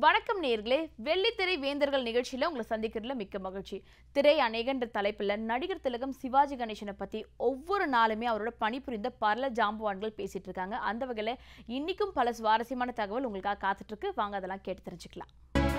வணக்கம் நேர்களே வெள்ளித்திரை வேந்தர்கள் நிகழ்ச்சியில உங்களை சந்திக்கிறதுல மிக்க மகிழ்ச்சி திரை அநேகன்ற தலைப்புல நடிகர் திலகம் சிவாஜி கணேசனை பத்தி ஒவ்வொரு நாளுமே அவரோட பணிபுரிந்த பல ஜாம்பவான்கள் பேசிட்டு இருக்காங்க அந்த வகையில இன்னைக்கும் பல சுவாரஸ்யமான தகவல் உங்களுக்காக காத்துட்டு இருக்கு வாங்க அதெல்லாம் கேட்டு தெரிஞ்சுக்கலாம்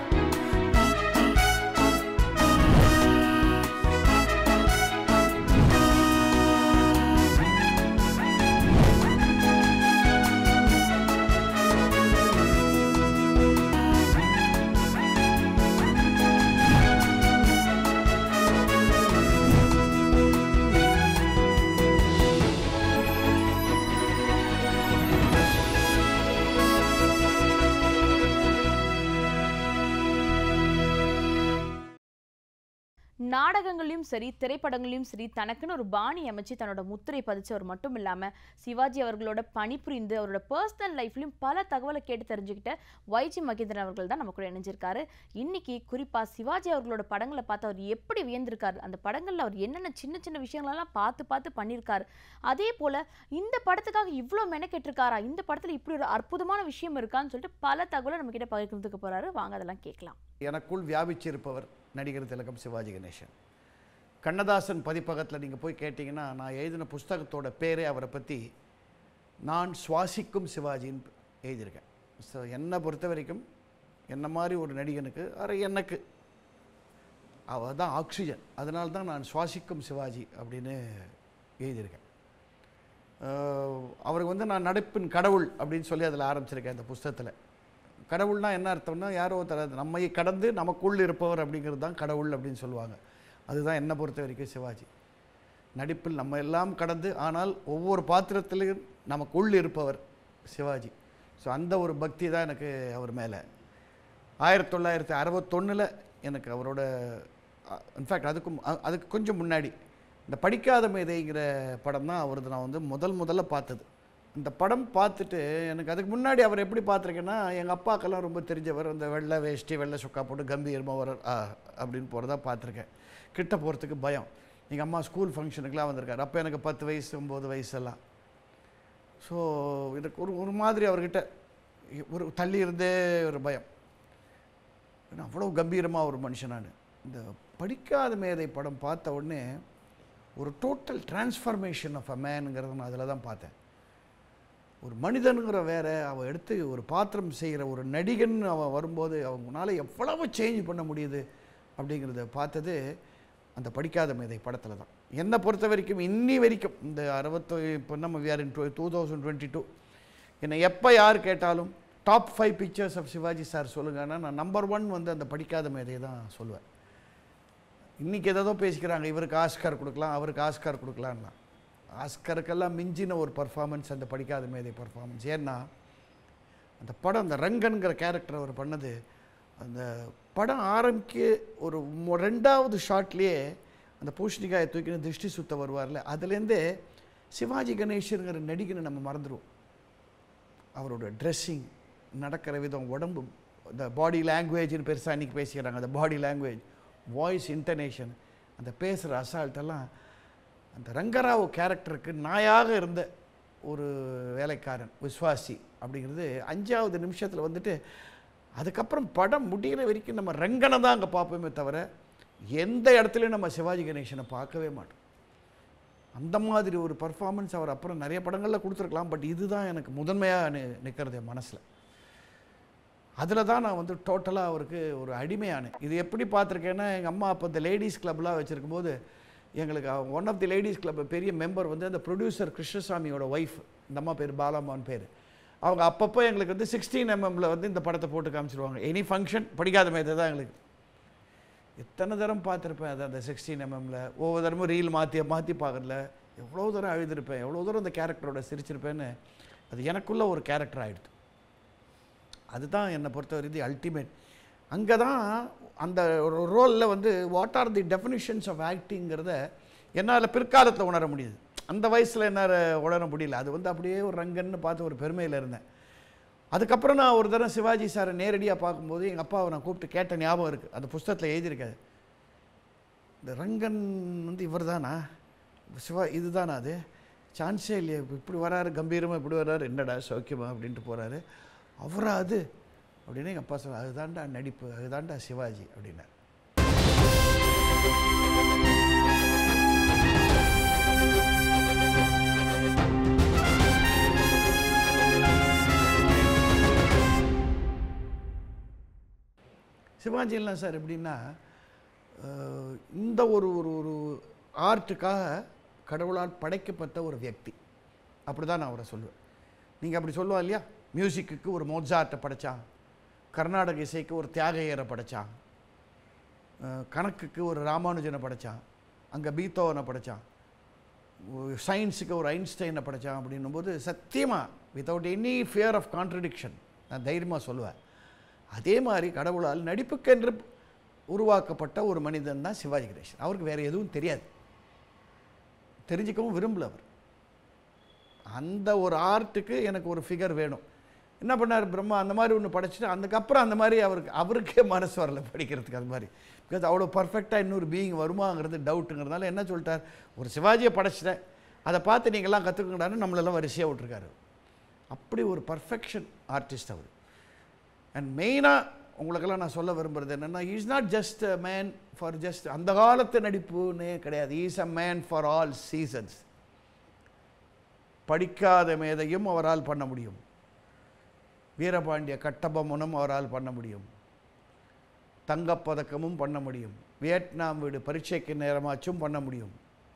நாடகங்களையும் சரி திரைப்படங்களையும் சரி தனக்குன்னு ஒரு பாணி அமைச்சு தன்னோட முத்திரை பதிச்சவர் மட்டும் இல்லாம சிவாஜி அவர்களோட பணிபுரிந்து அவரோட பர்சனல் லைஃப்லயும் பல தகவலை கேட்டு தெரிஞ்சுக்கிட்ட வைஜி மகேந்திரன் அவர்கள் தான் நம்ம கூட இணைஞ்சிருக்காரு இன்னைக்கு குறிப்பா சிவாஜி அவர்களோட படங்களை பார்த்து அவர் எப்படி வியந்திருக்காரு அந்த படங்கள்ல அவர் என்னென்ன சின்ன சின்ன விஷயங்களெல்லாம் பார்த்து பார்த்து பண்ணியிருக்காரு அதே போல இந்த படத்துக்காக இவ்வளோ மெனக்கெட்டிருக்காரா இந்த படத்துல இப்படி ஒரு அற்புதமான விஷயம் இருக்கான்னு சொல்லிட்டு பல தகவலை நம்ம கிட்ட பகிர்ந்துக்க போறாரு வாங்க அதெல்லாம் கேட்கலாம் எனக்குள் வியாபிச்சிருப்பவர் நடிகர் திலகம் சிவாஜி கணேசன் கண்ணதாசன் பதிப்பகத்தில் நீங்கள் போய் கேட்டிங்கன்னா நான் எழுதின புஸ்தகத்தோட பேரே அவரை பற்றி நான் சுவாசிக்கும் சிவாஜின்னு எழுதியிருக்கேன் ஸோ என்னை பொறுத்த வரைக்கும் என்ன மாதிரி ஒரு நடிகனுக்கு அரை எனக்கு அவள் தான் ஆக்சிஜன் அதனால தான் நான் சுவாசிக்கும் சிவாஜி அப்படின்னு எழுதியிருக்கேன் அஹ் அவருக்கு வந்து நான் நடிப்பின் கடவுள் அப்படின்னு சொல்லி அதில் ஆரம்பிச்சிருக்கேன் இந்த புஸ்தகத்தில் கடவுள்னா என்ன அர்த்தம்னா யாரோ ஒருத்தர் நம்மை கடந்து நமக்குள் இருப்பவர் அப்படிங்கிறது தான் கடவுள் அப்படின்னு சொல்லுவாங்க அதுதான் என்னை பொறுத்த வரைக்கும் சிவாஜி நடிப்பில் நம்ம எல்லாம் கடந்து ஆனால் ஒவ்வொரு பாத்திரத்திலையும் நமக்குள் இருப்பவர் சிவாஜி ஸோ அந்த ஒரு பக்தி தான் எனக்கு அவர் மேலே ஆயிரத்தி தொள்ளாயிரத்தி அறுபத்தொன்னில் எனக்கு அவரோட இன்ஃபேக்ட் அதுக்கும் அ- அதுக்கு கொஞ்சம் முன்னாடி இந்த படிக்காத மேதைங்கிற படம் தான் அவரது நான் வந்து முதல் முதல்ல பார்த்தது இந்த படம் பார்த்துட்டு எனக்கு அதுக்கு முன்னாடி அவர் எப்படி பார்த்துருக்கேன்னா எங்கள் அப்பாக்கெல்லாம் ரொம்ப தெரிஞ்சவர் அந்த வெள்ளை வேஷ்டி வெள்ளை சொக்கா போட்டு கம்பீரமாக வர ஆ, அப்படின்னு போகிறதா பார்த்துருக்கேன் கிட்ட போகிறதுக்கு பயம் எங்கள் அம்மா ஸ்கூல் ஃபங்க்ஷனுக்குலாம் வந்திருக்காரு அப்போ எனக்கு பத்து வயசு ஒம்பது வயசெல்லாம் ஸோ எனக்கு ஒரு ஒரு மாதிரி அவர்கிட்ட ஒரு தள்ளி இருந்தே ஒரு பயம் ஏன்னா அவ்வளோ கம்பீரமாக ஒரு மனுஷன் நான் இந்த படிக்காத மேதை படம் பார்த்த உடனே ஒரு டோட்டல் டிரான்ஸ்ஃபர்மேஷன் ஆஃப் அ மேனுங்கிறத நான் அதில் தான் பார்த்தேன் ஒரு மனிதனுங்கிற வேற அவன் எடுத்து ஒரு பாத்திரம் செய்கிற ஒரு நடிகன் அவன் வரும்போது அவங்களால எவ்வளவு சேஞ்ச் பண்ண முடியுது அப்படிங்கிறத பார்த்தது அந்த படிக்காத மேதை படத்தில் தான் என்னை பொறுத்த வரைக்கும் இன்னி வரைக்கும் இந்த அறுபத்தோ இப்போ நம்ம we are in two thousand twenty two என்னை எப்போ யார் கேட்டாலும் top five pictures of Sivaji sir சொல்லுங்கன்னா நான் நம்பர் ஒன் வந்து அந்த படிக்காத மேதையை தான் சொல்லுவேன் இன்றைக்கி ஏதோ பேசிக்கிறாங்க இவருக்கு ஆஸ்கார் கொடுக்கலாம் அவருக்கு ஆஸ்கார் கொடுக்கலான்னா ஆஸ்கருக்கெல்லாம் மிஞ்சின ஒரு பர்ஃபார்மன்ஸ் அந்த படிக்காத மேதை பர்ஃபார்மன்ஸ் ஏன்னா அந்த படம் அந்த ரங்கன்கிற கேரக்டர் அவர் பண்ணது அந்த படம் ஆரம்பிக்க ஒரு மொ- ரெண்டாவது ஷாட்லேயே அந்த பூஷணிக்காயை தூக்கின திருஷ்டி சுத்த வருவார்ல அதுலேருந்தே சிவாஜி கணேசனுங்கிற நடிகனை நம்ம மறந்துடுவோம் அவரோட ட்ரெஸ்ஸிங் நடக்கிற விதம் உடம்பு இந்த பாடி லாங்குவேஜ்னு பெருசாக இன்றைக்கி பேசிக்கிறாங்க அந்த பாடி லாங்குவேஜ் வாய்ஸ் இன்டர்னேஷன் அந்த பேசுகிற அசால்ட்டெல்லாம் அந்த ரங்கராவ் கேரக்டருக்கு நாயாக இருந்த ஒரு வேலைக்காரன் விஸ்வாசி அப்படிங்கிறது அஞ்சாவது நிமிஷத்தில் வந்துட்டு அதுக்கப்புறம் படம் முடிகிற வரைக்கும் நம்ம ரங்கனை தான் அங்கே பார்ப்போமே தவிர எந்த இடத்துலையும் நம்ம சிவாஜி கணேசனை பார்க்கவே மாட்டோம் அந்த மாதிரி ஒரு பர்ஃபார்மன்ஸ் அவர் அப்புறம் நிறைய படங்களில் கொடுத்துருக்கலாம் பட் இதுதான் எனக்கு முதன்மையாக நி நிற்கிறது என் மனசில் அதில் தான் நான் வந்து டோட்டலாக அவருக்கு ஒரு அடிமையானேன் இது எப்படி பார்த்துருக்கேன்னா எங்கள் அம்மா அப்போ இந்த லேடிஸ் கிளப்லாம் வச்சுருக்கும் போது எங்களுக்கு one of the ladies club பெரிய மெம்பர் வந்து அந்த ப்ரொடியூசர் கிருஷ்ணசாமியோட ஒய்ஃப் இந்த அம்மா பேர் பாலாமான் பேர் அவங்க அப்பப்போ எங்களுக்கு வந்து சிக்ஸ்டீன் எம்எம்ல வந்து இந்த படத்தை போட்டு காமிச்சிருவாங்க எனி ஃபங்க்ஷன் படிக்காத மேதை தான் எங்களுக்கு எத்தனை தரம் பார்த்துருப்பேன் அது அந்த சிக்ஸ்டீன் எம்எம்ல ஒவ்வொரு தரமும் ரீல் மாற்றி மாற்றி பார்க்கறதுல எவ்வளோ தூரம் அழுதுருப்பேன் எவ்வளோ தூரம் அந்த கேரக்டரோட சிரிச்சிருப்பேன்னு அது எனக்குள்ள ஒரு கேரக்டர் ஆகிடுது அதுதான் என்னை பொறுத்தவரை தி அல்டிமேட் அங்கே தான் அந்த ஒரு ரோலில் வந்து what are the definitions of ஆக்டிங்கிறத என்னால் பிற்காலத்தில் உணர முடியுது அந்த வயசில் என்னால் உணர முடியல அது வந்து அப்படியே ஒரு ரங்கன்னு பார்த்து ஒரு பெருமையில் இருந்தேன் அதுக்கப்புறம் நான் ஒரு தடவை சிவாஜி சாரை நேரடியாக பார்க்கும்போது எங்கள் அப்பாவை நான் கூப்பிட்டு கேட்ட ஞாபகம் இருக்குது அந்த புஸ்தகத்தில் எழுதியிருக்காது இந்த ரங்கன் வந்து இவர் தானா சிவா இதுதானா அது சான்ஸே இல்லையே இப்ப இப்படி வராரு கம்பீரமாக இப்படி வராரு என்னடா சௌக்கியமா அப்படின்ட்டு போகிறாரு அவரா அது அப்படின்னு எங்கள் அப்பா சொன்னார் அதுதான்டா நடிப்பு அதுதான்டா சிவாஜி அப்படின்னார் சிவாஜிலாம் சார் எப்படின்னா அஹ், இந்த ஒரு ஒரு ஒரு ஆர்ட்டுக்காக கடவுளால் படைக்கப்பட்ட ஒரு வியக்தி அப்படி தான் நான் அவரை சொல்லுவேன் நீங்கள் அப்படி சொல்லுவா இல்லையா மியூசிக்குக்கு ஒரு மோட்சார்ட்டை படைச்சான் கர்நாடக இசைக்கு ஒரு தியாகையரை படைச்சான் அஹ், கணக்குக்கு ஒரு ராமானுஜனை படைச்சான் அங்கே பீத்தோவனை படைச்சான் சயின்ஸுக்கு ஒரு ஐன்ஸ்டைனை படைச்சான் அப்படின்னும் போது சத்தியமாக without any fear of contradiction நான் தைரியமாக சொல்லுவேன் அதே மாதிரி கடவுளால் நடிப்புக்கென்று உருவாக்கப்பட்ட ஒரு மனிதன் தான் சிவாஜி கணேசன் அவருக்கு வேறு எதுவும் தெரியாது தெரிஞ்சுக்கவும் விரும்பல அவர் அந்த ஒரு ஆர்ட்டுக்கு எனக்கு ஒரு ஃபிகர் வேணும் என்ன பண்ணார் பிரம்மா அந்த மாதிரி ஒன்று படைச்சிட்டு அதுக்கப்புறம் அந்த மாதிரி அவருக்கு அவருக்கே மனசு வரல படிக்கிறதுக்கு அது மாதிரி பிகாஸ் அவ்வளோ பர்ஃபெக்டாக இன்னொரு பீயிங் வருமாங்கிறது டவுட்டுங்கிறதுனால என்ன சொல்லிட்டார் ஒரு சிவாஜியை படைச்சிட்டேன் அதை பார்த்து நீங்கள்லாம் கற்றுக்கங்கடான்னு நம்மளெல்லாம் வரிசையாக விட்ருக்காரு அப்படி ஒரு பர்ஃபெக்ஷன் ஆர்டிஸ்ட் அவர் அண்ட் மெயினாக உங்களுக்கெல்லாம் நான் சொல்ல விரும்புறது என்னென்னா is not just a man for just அந்த காலத்து நடிப்புன்னே கிடையாது is a man for all seasons படிக்காத மேதையும் அவரால் பண்ண முடியும் வீரபாண்டிய கட்டபொம்மனும் அவரால் பண்ண முடியும் தங்கப்பதக்கமும் பண்ண முடியும் வியட்நாம் வீடு பரீட்சைக்கு நேரமாச்சும் பண்ண முடியும்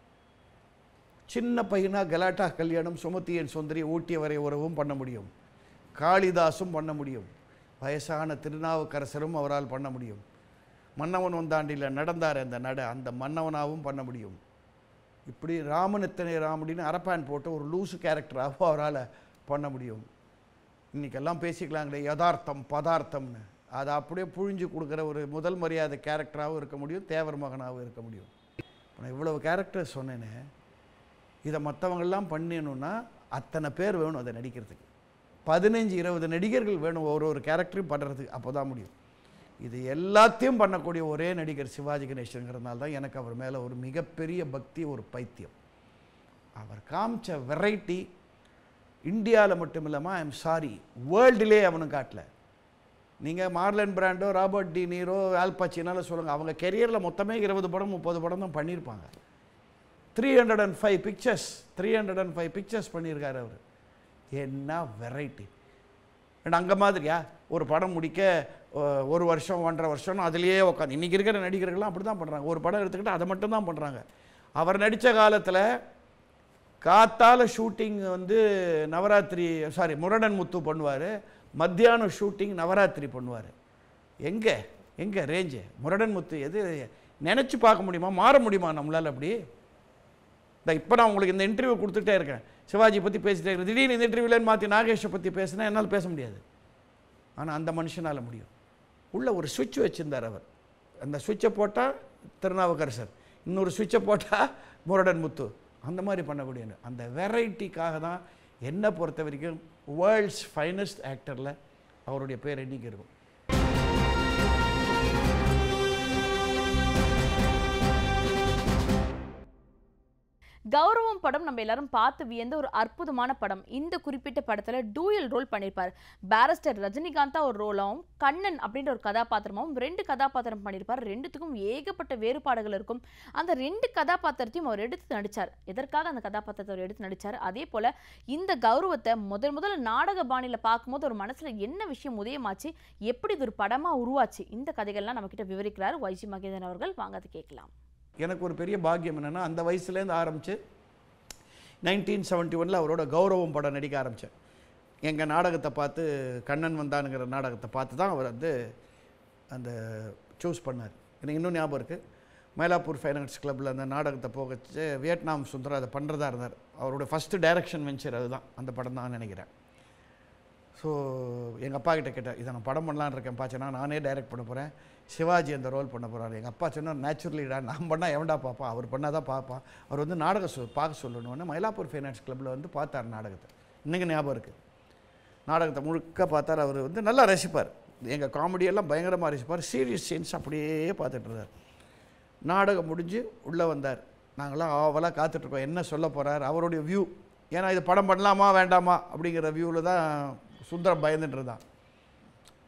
சின்ன பையனா கலாட்டா கல்யாணம் சுமத்தியன் சுந்தரி ஊட்டிய வரை உறவும் பண்ண முடியும் காளிதாசும் பண்ண முடியும் வயசான திருநாவுக்கரசரும் அவரால் பண்ண முடியும் மன்னவன் வந்தாண்டியில் நடந்தார் அந்த நட அந்த மன்னவனாகவும் பண்ண முடியும் இப்படி ராமனித்தனை ராமுடின்னு அரப்பான் போட்டு ஒரு லூசு கேரக்டராகவும் அவரால் பண்ண முடியும் இன்றைக்கெல்லாம் பேசிக்கலாங்களே யதார்த்தம் பதார்த்தம்னு அதை அப்படியே புழிஞ்சு கொடுக்குற ஒரு முதல் மரியாதை கேரக்டராகவும் இருக்க முடியும் தேவர் மகனாகவும் இருக்க முடியும் இப்ப நான் இவ்வளவு கேரக்டர் சொன்னேனே இதை மற்றவங்கெல்லாம் பண்ணணும்னா அத்தனை பேர் வேணும் அதை நடிக்கிறதுக்கு பதினஞ்சு இருபது நடிகர்கள் வேணும் ஒரு ஒரு கேரக்டரும் பண்ணுறதுக்கு அப்போ தான் முடியும் இது எல்லாத்தையும் பண்ணக்கூடிய ஒரே நடிகர் சிவாஜி கணேசனுங்கிறதுனால தான் எனக்கு அவர் மேலே ஒரு மிகப்பெரிய பக்தி ஒரு பைத்தியம் அவர் காமிச்ச வெரைட்டி இந்தியாவில் மட்டும் இல்லாமல் ஐ எம் சாரி வேர்ல்டுலே அவனும் காட்டல நீங்கள் Marlon Brando Robert De Niro ஆல்பாச்சினால சொல்லுங்கள் அவங்க கெரியரில் மொத்தமே இருபது படம் முப்பது படம் தான் பண்ணியிருப்பாங்க three hundred and five pictures three hundred and five pictures பண்ணியிருக்காரு அவர் என்ன வெரைட்டி அண்ட் அங்கே மாதிரியா ஒரு படம் முடிக்க அஹ், ஒரு வருஷம் ஒன்றரை வருஷம் அதுலேயே உட்காந்து இன்றைக்கி இருக்கிற நடிகர்கள்லாம் அப்படி தான் பண்ணுறாங்க ஒரு படம் எடுத்துக்கிட்டு அதை மட்டும் தான் பண்ணுறாங்க அவர் நடித்த காலத்தில் காத்தால ஷூட்டிங் வந்து நவராத்திரி சாரி முரடன் முத்து பண்ணுவார் மத்தியானம் ஷூட்டிங் நவராத்திரி பண்ணுவார் எங்கே எங்கே ரேஞ்சு முரடன் முத்து எது நினச்சி பார்க்க முடியுமா மாற முடியுமா நம்மளால் அப்படி இந்த இப்போ நான் உங்களுக்கு இந்த இன்டர்வியூ கொடுத்துட்டே இருக்கேன் சிவாஜி பற்றி பேசிட்டே இருக்கேன் திடீர்னு இந்த இன்டர்வியூலன்னு மாற்றி நாகேஷை பற்றி பேசினா என்னால் பேச முடியாது ஆனால் அந்த மனுஷனால் முடியும் உள்ள ஒரு சுவிட்ச் வச்சிருந்தார் அவர் அந்த சுவிட்சை போட்டால் திருநாவுக்கரசர் இன்னொரு சுவிட்சை போட்டால் முரடன் முத்து அந்த மாதிரி பண்ணக்கூடிய அந்த வெரைட்டிக்காக தான் என்னை பொறுத்த வரைக்கும் வேர்ல்ட்ஸ் ஃபைனஸ்ட் ஆக்டரில் அவருடைய பேர் எண்ணிக்கை இருக்கும் கௌரவம் படம் நம்ம எல்லாரும் பார்த்து வியந்த ஒரு அற்புதமான படம் இந்த குறிப்பிட்ட படத்துல டூயல் ரோல் பண்ணியிருப்பார் பாரிஸ்டர் ரஜினிகாந்தா ஒரு ரோலாவும் கண்ணன் அப்படின்ற ஒரு கதாபாத்திரமாவும் ரெண்டு கதாபாத்திரம் பண்ணியிருப்பார் ரெண்டுத்துக்கும் ஏகப்பட்ட வேறுபாடுகள் இருக்கும் அந்த ரெண்டு கதாபாத்திரத்தையும் அவர் எடுத்து நடிச்சார் எதற்காக அந்த கதாபாத்திரத்தை அவர் எடுத்து நடிச்சார் அதே போல இந்த கௌரவத்தை முதல் முதல்ல நாடக பாணியில பார்க்கும்போது ஒரு மனசுல என்ன விஷயம் உதயமாச்சு எப்படி இது ஒரு படமா உருவாச்சு இந்த கதைகள்லாம் நம்ம கிட்ட விவரிக்கிறார் வைஜி மகேந்திரன் அவர்கள் வாங்க அதை கேட்கலாம் எனக்கு ஒரு பெரிய பாக்கியம் என்னென்னா அந்த வயசுலேருந்து ஆரம்பித்து நைன்டீன் செவன்ட்டி ஒனில் அவரோட கௌரவம் படம் நடிக்க ஆரம்பித்தேன் எங்கள் நாடகத்தை பார்த்து கண்ணன் வந்தானுங்கிற நாடகத்தை பார்த்து தான் அவர் வந்து அந்த சூஸ் பண்ணார் எனக்கு இன்னும் ஞாபகம் இருக்குது மயிலாப்பூர் ஃபைனான்ஸ் கிளப்பில் அந்த நாடகத்தை போகச்சு வியட்நாம் சுந்தரம் அதை பண்ணுறதா இருந்தார் அவரோட ஃபஸ்ட்டு டைரக்ஷன் வெஞ்சர் அதுதான் அந்த படம் தான் நினைக்கிறேன் ஸோ எங்கள் அப்பா கிட்ட கேட்டேன் இதை நான் படம் பண்ணலான்னு இருக்கேன் பாச்சனா நானே டைரக்ட் பண்ண போகிறேன் சிவாஜி அந்த ரோல் பண்ண போகிறாரு எங்கள் அப்பா சொன்னார் நேச்சுரலிடா நான் பண்ணால் எவன்டா பார்ப்பான் அவர் பண்ணால் தான் பார்ப்பான் அவர் வந்து நாடகம் சொல் பார்க்க சொல்லணும்னு மயிலாப்பூர் ஃபைனான்ஸ் கிளப்பில் வந்து பார்த்தார் நாடகத்தை இன்னைக்கு ஞாபகம் இருக்குது நாடகத்தை முழுக்க பார்த்தார் அவர் வந்து நல்லா ரசிப்பார் எங்கள் காமெடியெல்லாம் பயங்கரமாக ரசிப்பார் சீரியஸ் சீன்ஸ் அப்படியே பார்த்துட்டு இருந்தார் நாடகம் முடிஞ்சு உள்ளே வந்தார் நாங்களாம் ஆவலாக காத்துட்ருக்கோம் என்ன சொல்ல போகிறார் அவருடைய வியூ ஏன்னா இது படம் பண்ணலாமா வேண்டாமா அப்படிங்கிற வியூவில் தான் சுந்தரம் பயந்துட்டு இருந்தான்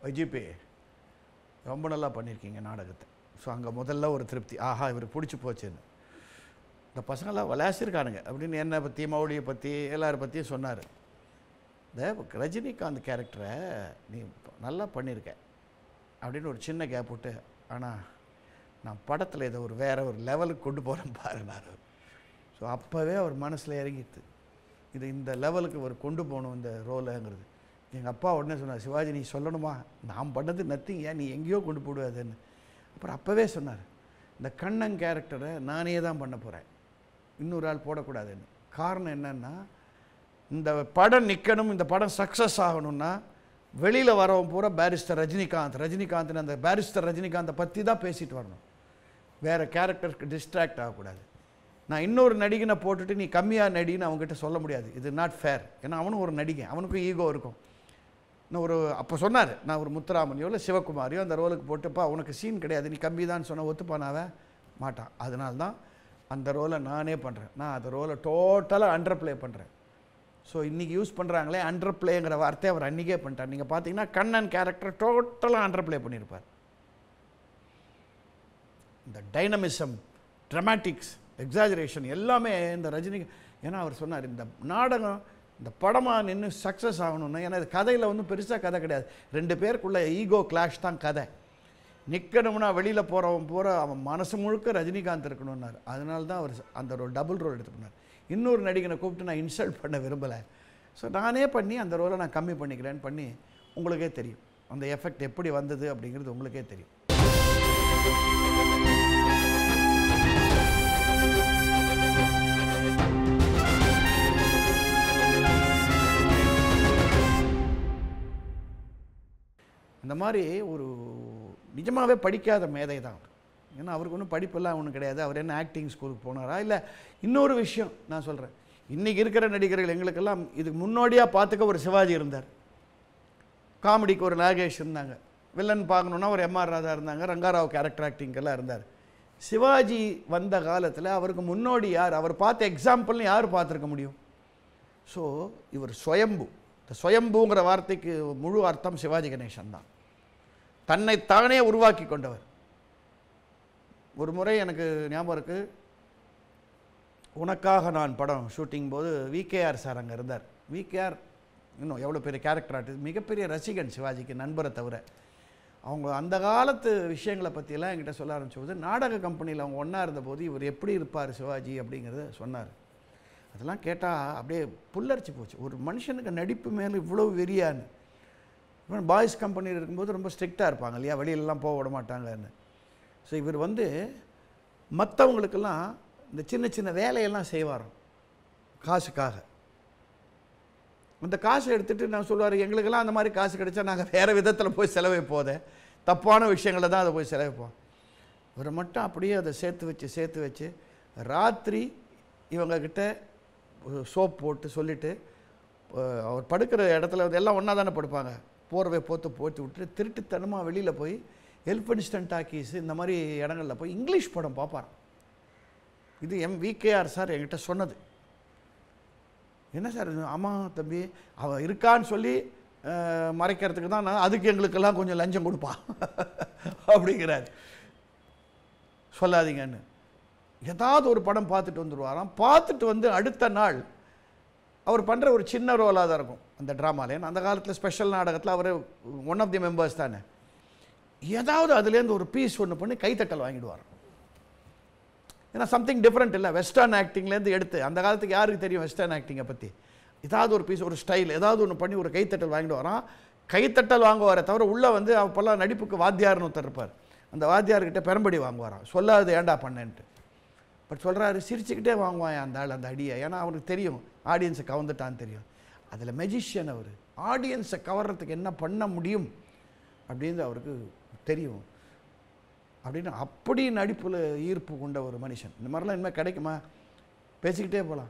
வைஜிபி ரொம்ப நல்லா பண்ணியிருக்கீங்க நாடகத்தை ஸோ அங்கே முதல்ல ஒரு திருப்தி ஆஹா இவர் பிடிச்சி போச்சுன்னு இந்த பசங்களாம் விளையாசிருக்கானுங்க அப்படின்னு என்னை பற்றி மௌலியை பற்றி எல்லாரை பற்றியும் சொன்னார் இந்த ரஜினிகாந்த் கேரக்டரை நீ நல்லா பண்ணியிருக்க அப்படின்னு ஒரு சின்ன கேப் விட்டு ஆனால் நான் படத்தில் இதை ஒரு வேற ஒரு லெவலுக்கு கொண்டு போகிறேன் பாருனார் ஸோ அப்போவே அவர் மனசில் இறங்கிட்டு இது இந்த லெவலுக்கு அவர் கொண்டு போகணும் இந்த ரோலுங்கிறது எங்கள் அப்பா உடனே சொன்னார் சிவாஜி நீ சொல்லணுமா நான் பண்ணது நத்திங் ஏன் நீ எங்கேயோ கொண்டு போடுவாதுன்னு அப்புறம் அப்போவே சொன்னார் இந்த கண்ணன் கேரக்டரை நானே தான் பண்ண போகிறேன் இன்னொரு ஆள் போடக்கூடாதுன்னு காரணம் என்னன்னா இந்த படம் நிற்கணும் இந்த படம் சக்ஸஸ் ஆகணும்னா வெளியில் வரவன் பூரா பேரிஸ்டர் ரஜினிகாந்த் ரஜினிகாந்த்னு அந்த பேரிஸ்டர் ரஜினிகாந்தை பற்றி தான் பேசிட்டு வரணும் வேறு கேரக்டருக்கு டிஸ்ட்ராக்ட் ஆகக்கூடாது நான் இன்னொரு நடிகனை போட்டுட்டு நீ கம்மியாக நடின்னு அவங்ககிட்ட சொல்ல முடியாது இது நாட் ஃபேர் ஏன்னா அவனும் ஒரு நடிகன் அவனுக்கும் ஈகோ இருக்கும் நான் ஒரு அப்போ சொன்னார் நான் ஒரு முத்துராமனியோ இல்லை சிவகுமாரியோ அந்த ரோலுக்கு போட்டுப்பா உனக்கு சீன் கிடையாது நீ கம்மி தான் சொன்ன ஒத்துப்பானாவே மாட்டான் அதனால தான் அந்த ரோலை நானே பண்ணுறேன் நான் அந்த ரோலை டோட்டலாக அண்டர் ப்ளே பண்ணுறேன் ஸோ இன்றைக்கி யூஸ் பண்ணுறாங்களே அண்டர் ப்ளேங்கிற வார்த்தையை அவர் அன்றைக்கே பண்ணிட்டார் நீங்கள் பார்த்தீங்கன்னா கண்ணன் கேரக்டர் டோட்டலாக அண்டர் ப்ளே பண்ணியிருப்பார் இந்த டைனமிசம் ட்ரமாட்டிக்ஸ் எக்ஸாஜரேஷன் எல்லாமே இந்த ரஜினி ஏன்னா அவர் சொன்னார் இந்த நாடகம் இந்த படமாக நின்று சக்ஸஸ் ஆகணும்னா ஏன்னா இது கதையில் வந்து பெருசாக கதை கிடையாது ரெண்டு பேருக்குள்ள ஈகோ கிளாஷ் தான் கதை நிற்கணும்னா வெளியில் போகிறவன் பூரா அவன் மனசு முழுக்க ரஜினிகாந்த் இருக்கணும்னார் அதனால தான் அவர் அந்த ஒரு டபுள் ரோல் எடுத்து பண்ணார் இன்னொரு நடிகனை கூப்பிட்டு நான் இன்சல்ட் பண்ண விரும்பலை ஸோ நானே பண்ணி அந்த ரோலை நான் கம்மி பண்ணிக்கிறேன்னு பண்ணி உங்களுக்கே தெரியும் அந்த எஃபெக்ட் எப்படி வந்தது அப்படிங்கிறது உங்களுக்கே தெரியும் இந்த மாதிரி ஒரு நிஜமாகவே படிக்காத மேதை தான் அவர் ஏன்னா அவருக்கு ஒன்றும் படிப்பெல்லாம் ஒன்றும் கிடையாது அவர் என்ன ஆக்டிங் ஸ்கூலுக்கு போனாரா இல்லை இன்னொரு விஷயம் நான் சொல்கிறேன் இன்றைக்கி இருக்கிற நடிகர்கள் எங்களுக்கெல்லாம் இதுக்கு முன்னோடியாக பார்த்துக்க ஒரு சிவாஜி இருந்தார் காமெடிக்கு ஒரு நாகேஷ் இருந்தாங்க வில்லன் பார்க்கணுன்னா ஒரு எம்ஆர் ராதா இருந்தாங்க ரங்காராவ் கேரக்டர் ஆக்டிங்கெல்லாம் இருந்தார் சிவாஜி வந்த காலத்தில் அவருக்கு முன்னோடி யார் அவர் பார்த்த எக்ஸாம்பிள்னு யார் பார்த்துருக்க முடியும் ஸோ இவர் சுயம்பு இந்த சுயம்புங்கிற வார்த்தைக்கு முழு அர்த்தம் சிவாஜி கணேசன் தான் தன்னை தானே உருவாக்கி கொண்டவர் ஒரு முறை எனக்கு ஞாபகம் இருக்கு உனக்காக நான் படம் ஷூட்டிங் போது விகேஆர் சார் அங்கே இருந்தார் விகேஆர் இன்னும் எவ்வளோ பெரிய கேரக்டர் ஆர்டிஸ்ட் மிகப்பெரிய ரசிகன் சிவாஜிக்கு நண்பரை தவிர அவங்க அந்த காலத்து விஷயங்களை பற்றியெல்லாம் என்கிட்ட சொல்ல ஆரம்பிச்சபோது நாடக கம்பெனியில் அவங்க ஒன்றா இருந்தபோது இவர் எப்படி இருப்பார் சிவாஜி அப்படிங்கிறத சொன்னார் அதெல்லாம் கேட்டால் அப்படியே புல்லரிச்சு போச்சு ஒரு மனுஷனுக்கு நடிப்பு மேலே இவ்வளோ வெறியான்னு இப்போ பாய்ஸ் கம்பெனியில் இருக்கும்போது ரொம்ப ஸ்ட்ரிக்டாக இருப்பாங்க இல்லையா வெளியிலலாம் போக விட மாட்டாங்கன்னு ஸோ இவர் வந்து மற்றவங்களுக்கெல்லாம் இந்த சின்ன சின்ன வேலையெல்லாம் செய்வாராம் காசுக்காக அந்த காசை எடுத்துகிட்டு நான் சொல்லுவார் எங்களுக்கெல்லாம் அந்த மாதிரி காசு கிடைச்சா நாங்கள் வேறு விதத்தில் போய் செலவைப்போதே தப்பான விஷயங்களை தான் அதை போய் செலவைப்போம் இவர் மட்டும் அப்படியே அதை சேர்த்து வச்சு சேர்த்து வச்சு ராத்திரி இவங்கக்கிட்ட சோப் போட்டு சொல்லிவிட்டு அவர் படுக்கிற இடத்துல வந்து எல்லாம் ஒன்றா தானே படுப்பாங்க போர்வை போத்து போட்டு விட்டு திருட்டுத்தனமாக வெளியில் போய் எல்பனிஸ்டன் டாக்கீஸ் இந்த மாதிரி இடங்களில் போய் இங்கிலீஷ் படம் பார்ப்பார் இது எம் விகேஆர் சார் என்கிட்ட சொன்னது என்ன சார் இது ஆமாம் தம்பி அவன் இருக்கான்னு சொல்லி அஹ், மறைக்கிறதுக்கு தான் நான் அதுக்கு எங்களுக்கெல்லாம் கொஞ்சம் லஞ்சம் கொடுப்பான் அப்படிங்கிறார் சொல்லாதீங்கன்னு ஏதாவது ஒரு படம் பார்த்துட்டு வந்துடுவாராம் பார்த்துட்டு வந்து அடுத்த நாள் அவர் பண்ணுற ஒரு சின்ன ரோலாக தான் இருக்கும் அந்த ட்ராமாலே அந்த காலத்தில் ஸ்பெஷல் நாடகத்தில் அவர் ஒன் ஆஃப் தி மெம்பர்ஸ் தானே ஏதாவது அதுலேருந்து ஒரு பீஸ் ஒன்று பண்ணி கைத்தட்டல் வாங்கிடுவார் ஏன்னா சம்திங் டிஃப்ரெண்ட் இல்லை வெஸ்டர்ன் ஆக்டிங்லேருந்து எடுத்து அந்த காலத்துக்கு யாருக்கு தெரியும் வெஸ்டர்ன் ஆக்டிங்கை பற்றி ஏதாவது ஒரு பீஸ் ஒரு ஸ்டைல் ஏதாவது ஒன்று பண்ணி ஒரு கைத்தட்டல் வாங்கிட்டு வரான் கைத்தட்டல் வாங்குவாரே தவிர உள்ளே வந்து அப்போல்லாம் நடிப்புக்கு வாத்தியார்னு ஒருத்தர் இருப்பார் அந்த வாத்தியார்கிட்ட பெரம்படி வாங்குவாராம் சொல்லாது ஏன்டா பண்ணேன்ட்டு பட் சொல்கிறாரு சிரிச்சுக்கிட்டே வாங்குவான் அந்த ஆள் அந்த அடியை ஏன்னா அவனுக்கு தெரியும் ஆடியன்ஸை கவர்ந்துட்டான்னு தெரியும் அதில் மெஜிஷியன் அவர் ஆடியன்ஸை கவர்றதுக்கு என்ன பண்ண முடியும் அப்படின்னு அவருக்கு தெரியும் அப்படின்னு அப்படி நடிப்பில் ஈர்ப்பு கொண்ட ஒரு மனுஷன் இந்த மாதிரிலாம் இனிமேல் கிடைக்குமா பேசிக்கிட்டே போகலாம்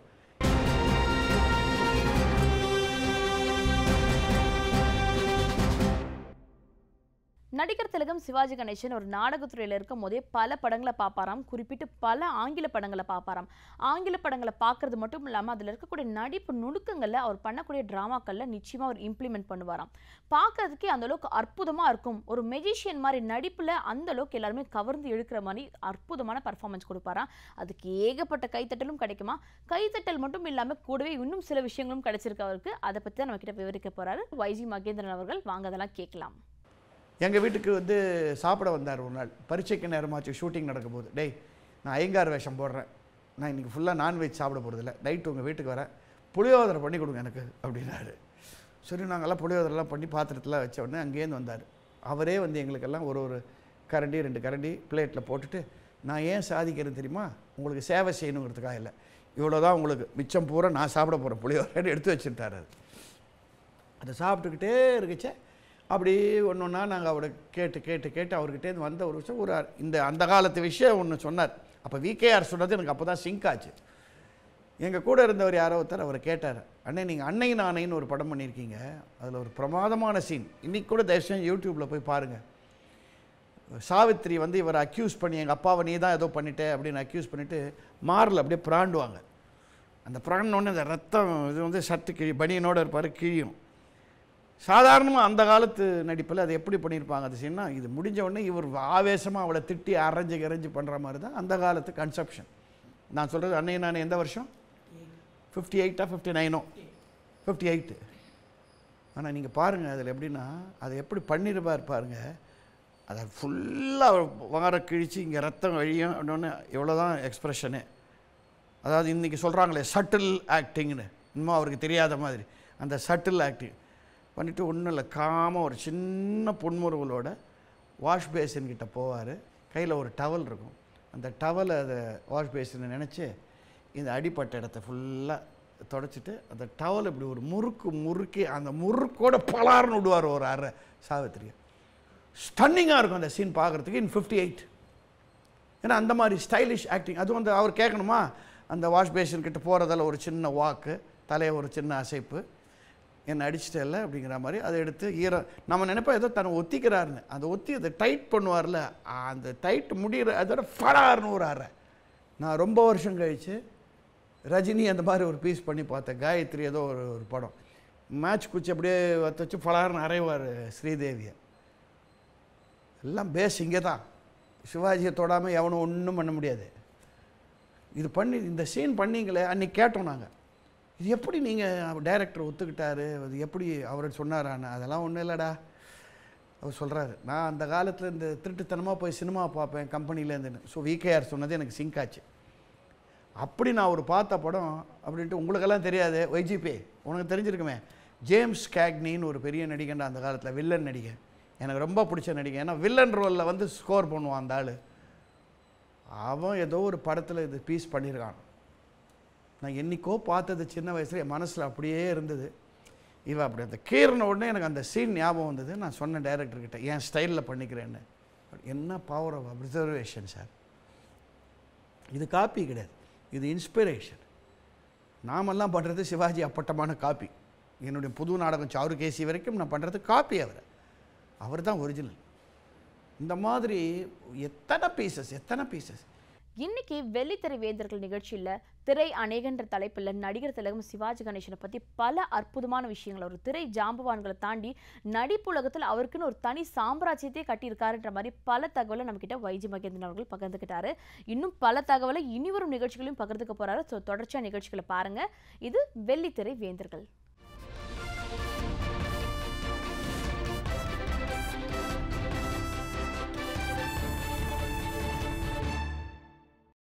நடிகர் திலகம் சிவாஜி கணேசன் ஒரு நாடகத்துறையில் இருக்கும் போதே பல படங்களை பார்ப்பாராம் குறிப்பிட்டு பல ஆங்கில படங்களை பார்ப்பாராம் ஆங்கில படங்களை பார்க்கறது மட்டும் இல்லாமல் அதில் இருக்கக்கூடிய நடிப்பு நுணுக்கங்களில் அவர் பண்ணக்கூடிய ட்ராமாக்களில் நிச்சயமாக அவர் இம்ப்ளிமெண்ட் பண்ணுவாராம் பார்க்கறதுக்கே அந்த அளவுக்கு அற்புதமாக இருக்கும் ஒரு மெஜிஷியன் மாதிரி நடிப்பில் அந்த அளவுக்கு எல்லாருமே கவர்ந்து இழுக்கிற மாதிரி அற்புதமான பர்ஃபார்மன்ஸ் கொடுப்பாராம் அதுக்கு ஏகப்பட்ட கைத்தட்டலும் கிடைக்குமா கைத்தட்டல் மட்டும் இல்லாமல் கூடவே இன்னும் சில விஷயங்களும் கிடைச்சிருக்கு அவருக்கு அதை பற்றி தான் நம்ம கிட்ட விவரிக்க போறாரு வைஜி மகேந்திரன் அவர்கள் வாங்க அதெல்லாம் கேட்கலாம் எங்கள் வீட்டுக்கு வந்து சாப்பிட வந்தார் ஒரு நாள் பரீட்சைக்கு நேரமாச்சு ஷூட்டிங் நடக்கும்போது டேய் நான் ஐயங்கார் வேஷம் போடுறேன் நான் இன்றைக்கி ஃபுல்லாக நான்வெஜ் சாப்பிட போகிறதில்ல நைட்டு உங்கள் வீட்டுக்கு வரேன் புளியோதரை பண்ணி கொடுங்க எனக்கு அப்படின்னாரு சரி நாங்கள்லாம் புளியோதரெல்லாம் பண்ணி பாத்திரத்தில் வச்ச உடனே அங்கேருந்து வந்தார் அவரே வந்து எங்களுக்கெல்லாம் ஒரு ஒரு கரண்டி ரெண்டு கரண்டி பிளேட்டில் போட்டுட்டு நான் ஏன் சாதிக்கிறேன் தெரியுமா உங்களுக்கு சேவை செய்யணுங்கிறதுக்காக இல்லை இவ்வளோ தான் உங்களுக்கு மிச்சம் பூரா நான் சாப்பிட போகிறேன் புளியோதரைன்னு எடுத்து வச்சுட்டார் அது அதை சாப்பிட்டுக்கிட்டே இருக்குச்சே அப்படியே ஒன்று ஒன்றா நாங்கள் அவரை கேட்டு கேட்டு கேட்டு அவர்கிட்டேருந்து வந்த ஒரு விஷயம் ஒரு அ- இந்த அந்த காலத்து விஷயம் ஒன்று சொன்னார் அப்போ விகேஆர் சொன்னது எனக்கு அப்போ தான் சிங்க் ஆச்சு எங்கள் கூட இருந்தவர் யாரோ ஒருத்தர் அவரை கேட்டார் அண்ணே நீங்கள் அன்னை நானைன்னு ஒரு படம் பண்ணியிருக்கீங்க அதில் ஒரு பிரமாதமான சீன் இன்னைக்கு கூட தயவுசெய்து யூடியூப்பில் போய் பாருங்கள் சாவித்திரி வந்து இவரை அக்யூஸ் பண்ணி எங்கள் அப்பாவை நீ தான் ஏதோ பண்ணிட்டே அப்படின்னு அக்யூஸ் பண்ணிவிட்டு மாரில் அப்படியே பிராண்டுவாங்க அந்த பிராண்டோடனே அந்த ரத்தம் இது வந்து சட்டு கிழி பனியனோட இருப்பார் கிழியும் சாதாரணமாக அந்த காலத்து நடிப்பில் அதை எப்படி பண்ணியிருப்பாங்க அது சீன்னா இது முடிஞ்ச உடனே இவர் ஆவேசமாக அவளை திட்டி அரைஞ்சு கரைஞ்சு பண்ணுற மாதிரி தான் அந்த காலத்து கன்செப்ஷன் நான் சொல்கிறது அன்னை நான் எந்த வருஷம் ஃபிஃப்டி எயிட்டா ஃபிஃப்டி நைனோ ஃபிஃப்டி எயிட்டு ஆனால் நீங்கள் பாருங்கள் அதில் எப்படின்னா அதை எப்படி பண்ணிருப்பார் பாருங்க அதை ஃபுல்லாக வார கிழிச்சு இங்கே ரத்தம் வழியும் அப்படின்னு இவ்வளோ தான் எக்ஸ்ப்ரெஷனு அதாவது இன்றைக்கி சொல்கிறாங்களே சட்டில் ஆக்டிங்னு இன்னும் அவருக்கு தெரியாத மாதிரி அந்த சட்டில் ஆக்டிங் பண்ணிவிட்டு ஒன்றும் இல்லை காம ஒரு சின்ன புன்முறுவலோட வாஷ் பேசின் கிட்ட போவார் கையில் ஒரு டவல் இருக்கும் அந்த டவலை அதை வாஷ் பேசினை நினச்சி இந்த அடிப்பட்ட இடத்த ஃபுல்லாக தொடச்சிட்டு அந்த டவல் இப்படி ஒரு முறுக்கு முறுக்கி அந்த முறுக்கோட பலார்னு விடுவார் ஒரு அரை சாவித்திரியை ஸ்டன்னிங்காக இருக்கும் அந்த சீன் பார்க்குறதுக்கு இன் ஃபிஃப்டி எயிட் ஏன்னா அந்த மாதிரி ஸ்டைலிஷ் ஆக்டிங் அதுவும் வந்து அவர் கேட்கணுமா அந்த வாஷ் பேஷன் கிட்ட போகிறதால ஒரு சின்ன வாக்கு தலையை ஒரு சின்ன அசைப்பு என்னை அடிச்சிட்டேல்ல அப்படிங்கிற மாதிரி அதை எடுத்து ஈரம் நம்ம நினைப்போம் ஏதோ தன்னை ஒத்திக்கிறாருன்னு அந்த ஒத்தி அதை டைட் பண்ணுவார்ல அந்த டைட் முடிகிற அதோட ஃபடார்னு ஒரு அறை நான் ரொம்ப வருஷம் கழித்து ரஜினி அந்த மாதிரி ஒரு பீஸ் பண்ணி பார்த்தேன் காயத்ரி ஏதோ ஒரு ஒரு படம் மேட்ச் குச்சி அப்படியே வத்த வச்சு ஃபடார்னு அரைவார் ஸ்ரீதேவியை எல்லாம் பேஸ் இங்கே தான் சிவாஜியை தொடாமல் எவனும் ஒன்றும் பண்ண முடியாது இது பண்ணி இந்த சீன் பண்ணீங்களே அன்னைக்கு கேட்டோம் நாங்கள் இது எப்படி நீங்கள் டைரக்டர் ஒத்துக்கிட்டாரு அது எப்படி அவர் சொன்னாரான்னு அதெல்லாம் ஒன்றும் இல்லைடா அவர் சொல்கிறாரு நான் அந்த காலத்தில் இந்த திருட்டுத்தனமாக போய் சினிமா பார்ப்பேன் கம்பெனிலேருந்துன்னு ஸோ விகேஆர் சொன்னது எனக்கு சிங்க் ஆச்சு அப்படி நான் ஒரு பார்த்த படம் அப்படின்ட்டு உங்களுக்கெல்லாம் தெரியாது ஒய்ஜிபி உனக்கு தெரிஞ்சிருக்குமே ஜேம்ஸ் கேக்னின்னு ஒரு பெரிய நடிகன்டா அந்த காலத்தில் வில்லன் நடிகன் எனக்கு ரொம்ப பிடிச்ச நடிகன் ஏன்னா வில்லன் ரோலில் வந்து ஸ்கோர் பண்ணுவான் அந்த ஆள் அவன் ஏதோ ஒரு படத்தில் இது பீஸ் பண்ணியிருக்கான் நான் என்னைக்கோ பார்த்தது சின்ன வயசுல என் மனசில் அப்படியே இருந்தது இவ அப்படி அந்த கீறின உடனே எனக்கு அந்த சீன் ஞாபகம் வந்தது நான் சொன்னேன் டைரக்டர்கிட்ட என் ஸ்டைலில் பண்ணிக்கிறேன்னு என்ன பவர் ஆஃப் அப்சர்வேஷன் சார் இது காப்பி கிடையாது இது இன்ஸ்பிரேஷன் நாமெல்லாம் பண்ணுறது சிவாஜி அப்பட்டமான காப்பி என்னுடைய புது நாடகம் சாரு கேசி வரைக்கும் நான் பண்ணுறது காப்பி அவரை அவர் தான் ஒரிஜினல் இந்த மாதிரி எத்தனை பீசஸ் எத்தனை பீசஸ் இன்னைக்கு வெள்ளித்திரை வேந்தர்கள் நிகழ்ச்சியில திரை அநேகன்ற தலைப்புல நடிகர் திலகம் சிவாஜி கணேசனை பத்தி பல அற்புதமான விஷயங்கள் ஒரு திரை ஜாம்பவான்களை தாண்டி நடிப்புலகத்தில் அவருக்குன்னு ஒரு தனி சாம்ராஜ்யத்தையே கட்டியிருக்காருன்ற மாதிரி பல தகவலை நம்ம கிட்ட வைஜி மகேந்திரன் அவர்கள் பகிர்ந்துக்கிட்டாரு இன்னும் பல தகவலை இனிவரும் நிகழ்ச்சிகளையும் பகிர்ந்துக்க போறாரு ஸோ தொடர்ச்சியா நிகழ்ச்சிகளை பாருங்க இது வெள்ளித்திரை வேந்தர்கள்